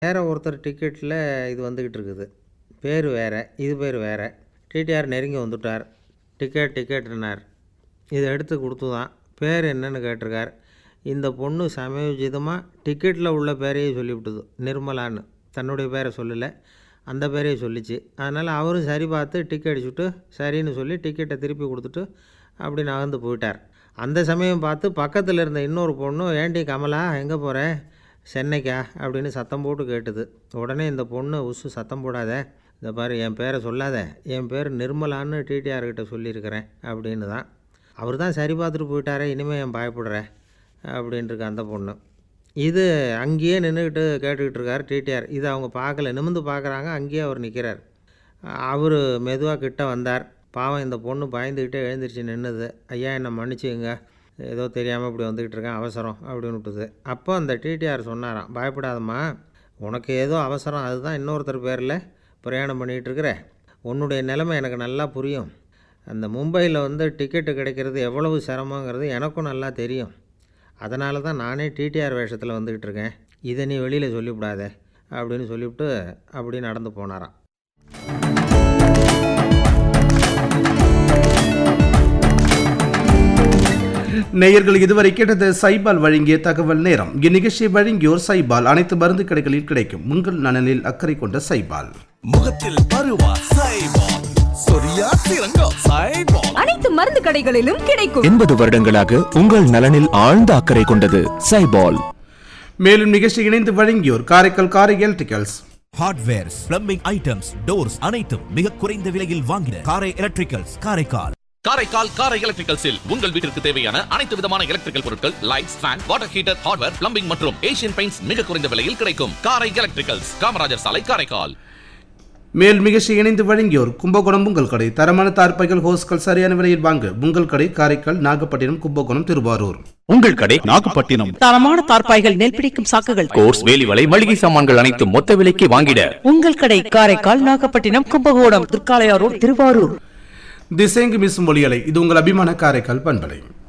வேற ஒருத்தர் டிக்கெட்டில் இது வந்துக்கிட்டு இருக்குது பேர் வேறு இது பேர் வேறு டிடிஆர் நெருங்கி வந்துட்டார் டிக்கெட் டிக்கெட்னார் இதை எடுத்து கொடுத்து தான் பேர் என்னன்னு கேட்டிருக்கார் இந்த பொண்ணு சமயோஜிதமாக டிக்கெட்டில் உள்ள பேரையே சொல்லிவிட்டுது நிர்மலான்னு தன்னுடைய பேரை சொல்லலை அந்த பேரையே சொல்லிச்சு அதனால் அவரும் சரி பார்த்து டிக்கெட் அடிச்சுட்டு சரின்னு சொல்லி டிக்கெட்டை திருப்பி கொடுத்துட்டு அப்படி நகர்ந்து போயிட்டார் அந்த சமயம் பார்த்து பக்கத்தில் இருந்த இன்னொரு பொண்ணு ஏண்டி கமலா எங்கே போகிற சென்னைக்கா அப்படின்னு சத்தம் போட்டு கேட்டுது உடனே இந்த பொண்ணு உசு சத்தம் போடாத இந்த பாரு என் பேரை சொல்லாத என் பேர் நிர்மலான்னு டிடிஆர் கிட்ட சொல்லியிருக்கிறேன் அப்படின்னு தான் அவர் தான் சரி பார்த்துட்டு போயிட்டாரே இனிமேல் என் பயப்படுறேன் அப்படின்ட்டுருக்கு அந்த பொண்ணு இது அங்கேயே நின்றுக்கிட்டு கேட்டுக்கிட்டு இருக்கார் டிடிஆர் இது அவங்க பார்க்கல நிமிந்து பார்க்குறாங்க அங்கேயே அவர் நிற்கிறார் அவர் மெதுவாக கிட்ட வந்தார் பாவம் இந்த பொண்ணு பயந்துக்கிட்டே எழுந்திரிச்சு நின்றுது ஐயா என்னை மன்னிச்சுங்க ஏதோ தெரியாமல் இப்படி வந்துக்கிட்டு இருக்கேன் அவசரம் அப்படின்னு விட்டுது அப்போ அந்த டிடிஆர் சொன்னாராம் பயப்படாதம்மா உனக்கு ஏதோ அவசரம் அதுதான் இன்னொருத்தர் பேரில் பிரயாணம் பண்ணிகிட்டு இருக்கிற உன்னுடைய நிலைமை எனக்கு நல்லா புரியும் அந்த மும்பையில் வந்து டிக்கெட்டு கிடைக்கிறது எவ்வளவு சிரமங்கிறது எனக்கும் நல்லா தெரியும் அதனால தான் நானே டிடிஆர் வேஷத்தில் வந்துக்கிட்டு இருக்கேன் இதை நீ வெளியில் சொல்லிவிடாத அப்படின்னு சொல்லிவிட்டு அப்படி நடந்து போனாராம் நேயர்கள் இதுவரை கேட்டது சைபால் வழங்கிய தகவல் நேரம் இந்நிகழ்ச்சியை வழங்கியோர் சைபால் அனைத்து மருந்து கடைகளில் கிடைக்கும் உங்கள் நலனில் அக்கறை கொண்ட சைபால் முகத்தில் பருவா சைபால் சொரியா சிறங்கா சைபால் அனைத்து மருந்து கடைகளிலும் கிடைக்கும் எண்பது வருடங்களாக உங்கள் நலனில் ஆழ்ந்த அக்கறை கொண்டது சைபால் மேலும் நிகழ்ச்சி இணைந்து வழங்கியோர் Karaikal Karai electricals hardwares plumbing items doors அனைத்தும் மிக குறைந்த விலையில் வாங்கின காரை எலக்ட்ரிக்கல்ஸ் காரைக்கால் காரைக்கால் காரை எலக்ட்ரிக்கல்ஸில் உங்கள் வீட்டிற்கு தேவையான அனைத்து விதமான எலக்ட்ரிக்கல் பொருட்கள் lights fan water heater hardware plumbing மற்றும் ஏசியன் பெயிண்ட்ஸ் மிக குறைந்த விலையில் கிடைக்கும் காரை எலக்ட்ரிக்கல்ஸ் காமராஜர் சாலை காரைக்கால் மேல் நிகழ்ச்சி இணைந்து வழங்கியோர் கும்பகோணம் உங்கள் கடை தரமான தார்ப்பைகள் ஹோஸ்கள் சரியான விலையில் வாங்க உங்கள் கடை காரைக்கால் நாகப்பட்டினம் கும்பகோணம் திருவாரூர் உங்கள் கடை நாகப்பட்டினம் தரமான தார்ப்பாய்கள் நெல் பிடிக்கும் சாக்குகள் கோர்ஸ் வேலிவலை மளிகை சாமான்கள் அனைத்து மொத்த விலைக்கு வாங்கிட உங்கள் கடை காரைக்கால் நாகப்பட்டினம் கும்பகோணம் திருக்காளையாரோடு திருவாரூர் திசைங்கு மிஸ் மொழியலை இது உங்கள் அபிமான காரைக்கால் பண்பலை